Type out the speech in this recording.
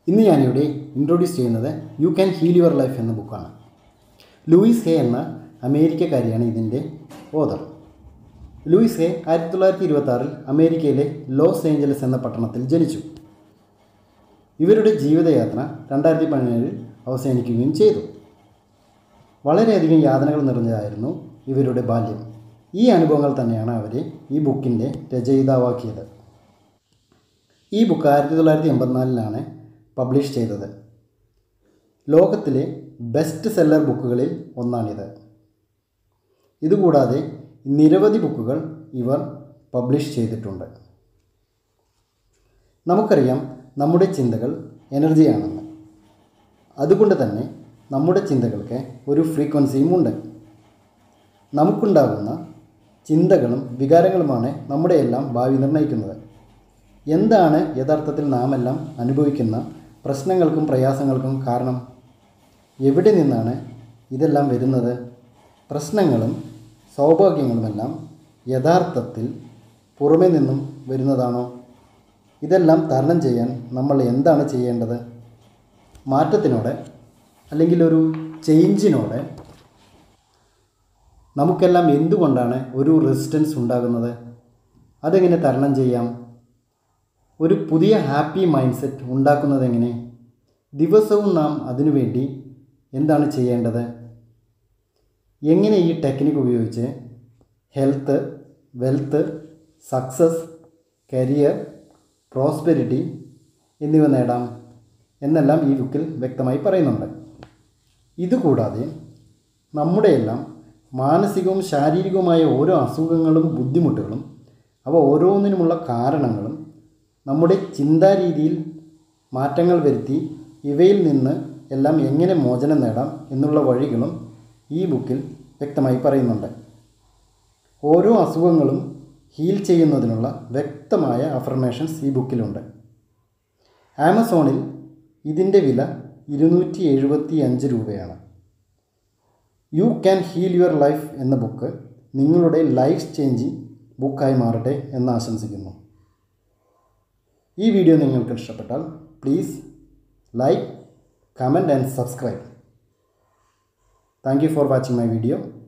ഇന്ന് ഞാനിവിടെ ഇൻട്രൊഡ്യൂസ് ചെയ്യുന്നത് you can heal your life എന്ന ബുക്കാണ് ലൂയിസ് ഹേ എന്ന അമേരിക്കക്കാരിയാണ് ഇതിൻ്റെ ഓതർ ലൂയിസ് ഹേ ആയിരത്തി തൊള്ളായിരത്തി ഇരുപത്തി ആറിൽ അമേരിക്കയിലെ ലോസ് ഏഞ്ചലസ് എന്ന പട്ടണത്തിൽ ജനിച്ചു ഇവരുടെ ജീവിതയാത്ര രണ്ടായിരത്തി പതിനേഴിൽ അവസാനിക്കുകയും ചെയ്തു വളരെയധികം യാതനകൾ നിറഞ്ഞതായിരുന്നു ഇവരുടെ ബാല്യം ഈ അനുഭവങ്ങൾ തന്നെയാണ് അവരെ ഈ ബുക്കിൻ്റെ രചയിതാവാക്കിയത് ഈ ബുക്ക് ആയിരത്തി തൊള്ളായിരത്തി എൺപത്തിനാലിലാണ് പബ്ലിഷ് ചെയ്തത് ലോകത്തിലെ ബെസ്റ്റ് സെല്ലർ ബുക്കുകളിൽ ഒന്നാണിത് ഇതുകൂടാതെ നിരവധി ബുക്കുകൾ ഇവർ പബ്ലിഷ് ചെയ്തിട്ടുണ്ട് നമുക്കറിയാം നമ്മുടെ ചിന്തകൾ എനർജിയാണെന്ന് അതുകൊണ്ട് തന്നെ നമ്മുടെ ചിന്തകൾക്ക് ഒരു ഫ്രീക്വൻസിയും ഉണ്ട് നമുക്കുണ്ടാകുന്ന ചിന്തകളും വികാരങ്ങളുമാണ് നമ്മുടെ എല്ലാം ഭാവി നിർണ്ണയിക്കുന്നത് എന്താണ് യഥാർത്ഥത്തിൽ നാം എല്ലാം അനുഭവിക്കുന്ന പ്രശ്നങ്ങൾക്കും പ്രയാസങ്ങൾക്കും കാരണം എവിടെ നിന്നാണ് ഇതെല്ലാം വരുന്നത് പ്രശ്നങ്ങളും സൗഭാഗ്യങ്ങളുമെല്ലാം യഥാർത്ഥത്തിൽ പുറമേ നിന്നും വരുന്നതാണോ ഇതെല്ലാം തരണം ചെയ്യാൻ നമ്മൾ എന്താണ് ചെയ്യേണ്ടത് മാറ്റത്തിനോടെ അല്ലെങ്കിൽ ഒരു ചേഞ്ചിനോടെ നമുക്കെല്ലാം എന്തുകൊണ്ടാണ് ഒരു റെസിസ്റ്റൻസ് ഉണ്ടാകുന്നത് അതെങ്ങനെ തരണം ചെയ്യാം ഒരു പുതിയ ഹാപ്പി മൈൻഡ് സെറ്റ് ഉണ്ടാക്കുന്നത് എങ്ങനെ ദിവസവും നാം അതിനുവേണ്ടി എന്താണ് ചെയ്യേണ്ടത് എങ്ങനെ ഈ ടെക്നിക്ക് ഉപയോഗിച്ച് health wealth success career prosperity എന്നിവ നേടാം എന്നെല്ലാം ഈ ബുക്കിൽ വ്യക്തമായി പറയുന്നുണ്ട് ഇതുകൂടാതെ നമ്മുടെയെല്ലാം മാനസികവും ശാരീരികവുമായ ഓരോ അസുഖങ്ങളും ബുദ്ധിമുട്ടുകളും അവ ഓരോന്നിനുമുള്ള കാരണങ്ങളും നമ്മുടെ ചിന്താരീതിയിൽ മാറ്റങ്ങൾ വരുത്തി ഇവയിൽ നിന്ന് എല്ലാം എങ്ങനെ മോചനം നേടാം എന്നുള്ള വഴികളും ഈ ബുക്കിൽ വ്യക്തമായി പറയുന്നുണ്ട് ഓരോ അസുഖങ്ങളും ഹീൽ ചെയ്യുന്നതിനുള്ള വ്യക്തമായ അഫർമേഷൻസ് ഈ ബുക്കിലുണ്ട് ആമസോണിൽ ഇതിൻ്റെ വില ഇരുന്നൂറ്റി എഴുപത്തി അഞ്ച് രൂപയാണ് you can heal your life എന്ന ബുക്ക് നിങ്ങളുടെ ലൈഫ് ചേഞ്ചിങ് ബുക്കായി മാറട്ടെ എന്ന് ആശംസിക്കുന്നു ഈ വീഡിയോ നിങ്ങൾക്ക് ഇഷ്ടപ്പെട്ടാൽ please like comment and subscribe thank you for watching my video